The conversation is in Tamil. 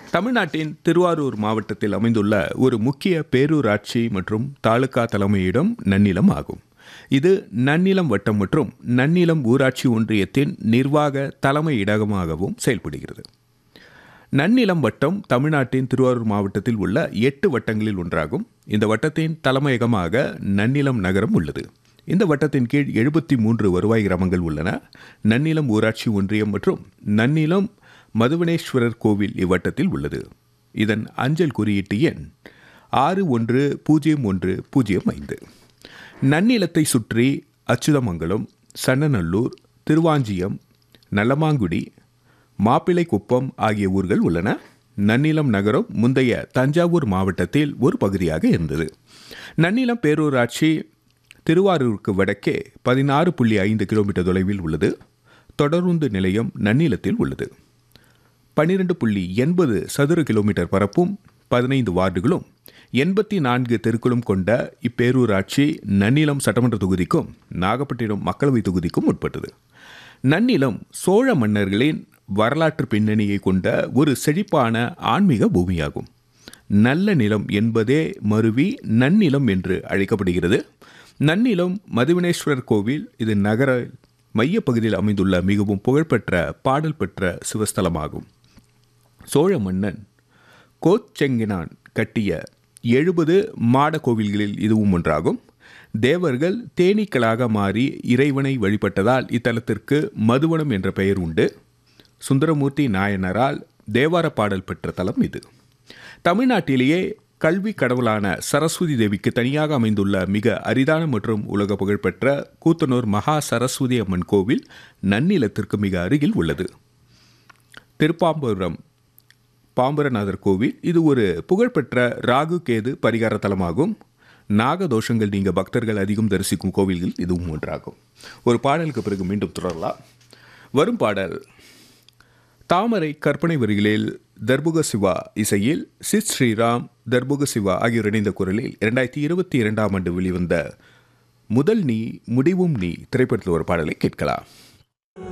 தமிழ்நாட்டின் திருவாரூர் மாவட்டத்தில் அமைந்துள்ள ஒரு முக்கிய பேரூராட்சி மற்றும் தாலுகா தலைமையிடம் நன்னிலம் ஆகும் இது நன்னிலம் வட்டம் மற்றும் நன்னிலம் ஊராட்சி ஒன்றியத்தின் நிர்வாக தலைமையிடகமாகவும் செயல்படுகிறது நன்னிலம் வட்டம் தமிழ்நாட்டின் திருவாரூர் மாவட்டத்தில் உள்ள எட்டு வட்டங்களில் ஒன்றாகும் இந்த வட்டத்தின் தலைமையகமாக நன்னிலம் நகரம் உள்ளது இந்த வட்டத்தின் கீழ் எழுபத்தி மூன்று வருவாய் கிராமங்கள் உள்ளன நன்னிலம் ஊராட்சி ஒன்றியம் மற்றும் நன்னிலம் மதுவனேஸ்வரர் கோவில் இவ்வட்டத்தில் உள்ளது இதன் அஞ்சல் குறியீட்டு எண் ஆறு ஒன்று பூஜ்ஜியம் ஒன்று பூஜ்ஜியம் ஐந்து நன்னிலத்தை சுற்றி அச்சுதமங்கலம் சன்னநல்லூர் திருவாஞ்சியம் நல்லமாங்குடி மாப்பிள்ளைக்குப்பம் ஆகிய ஊர்கள் உள்ளன நன்னிலம் நகரம் முந்தைய தஞ்சாவூர் மாவட்டத்தில் ஒரு பகுதியாக இருந்தது நன்னிலம் பேரூராட்சி திருவாரூருக்கு வடக்கே பதினாறு புள்ளி ஐந்து கிலோமீட்டர் தொலைவில் உள்ளது தொடருந்து நிலையம் நன்னிலத்தில் உள்ளது பன்னிரண்டு புள்ளி எண்பது சதுர கிலோமீட்டர் பரப்பும் பதினைந்து வார்டுகளும் எண்பத்தி நான்கு தெருக்களும் கொண்ட இப்பேரூராட்சி நன்னிலம் சட்டமன்ற தொகுதிக்கும் நாகப்பட்டினம் மக்களவை தொகுதிக்கும் உட்பட்டது நன்னிலம் சோழ மன்னர்களின் வரலாற்று பின்னணியை கொண்ட ஒரு செழிப்பான ஆன்மீக பூமியாகும் நல்ல நிலம் என்பதே மருவி நன்னிலம் என்று அழைக்கப்படுகிறது நன்னிலம் மதுவனேஸ்வரர் கோவில் இது நகர மையப்பகுதியில் அமைந்துள்ள மிகவும் புகழ்பெற்ற பாடல் பெற்ற சிவஸ்தலமாகும் சோழ மன்னன் கோச்செங்கினான் கட்டிய எழுபது மாட கோவில்களில் இதுவும் ஒன்றாகும் தேவர்கள் தேனீக்களாக மாறி இறைவனை வழிபட்டதால் இத்தலத்திற்கு மதுவனம் என்ற பெயர் உண்டு சுந்தரமூர்த்தி நாயனரால் தேவார பாடல் பெற்ற தலம் இது தமிழ்நாட்டிலேயே கல்வி கடவுளான சரஸ்வதி தேவிக்கு தனியாக அமைந்துள்ள மிக அரிதான மற்றும் உலக புகழ்பெற்ற கூத்தனூர் மகா சரஸ்வதி அம்மன் கோவில் நன்னிலத்திற்கு மிக அருகில் உள்ளது திருப்பாம்புரம் பாம்பரநாதர் கோவில் இது ஒரு புகழ்பெற்ற ராகு கேது பரிகார தலமாகும் நாகதோஷங்கள் நீங்க பக்தர்கள் அதிகம் தரிசிக்கும் கோவில்கள் இதுவும் ஒன்றாகும் ஒரு பாடலுக்கு பிறகு மீண்டும் தொடரலாம் வரும் பாடல் தாமரை கற்பனை வரிகளில் தர்புக சிவா இசையில் சித் ஸ்ரீராம் தர்புக சிவா ஆகியோர் இணைந்த குரலில் இரண்டாயிரத்தி இருபத்தி இரண்டாம் ஆண்டு வெளிவந்த முதல் நீ முடிவும் நீ திரைப்படத்தில் ஒரு பாடலை கேட்கலாம்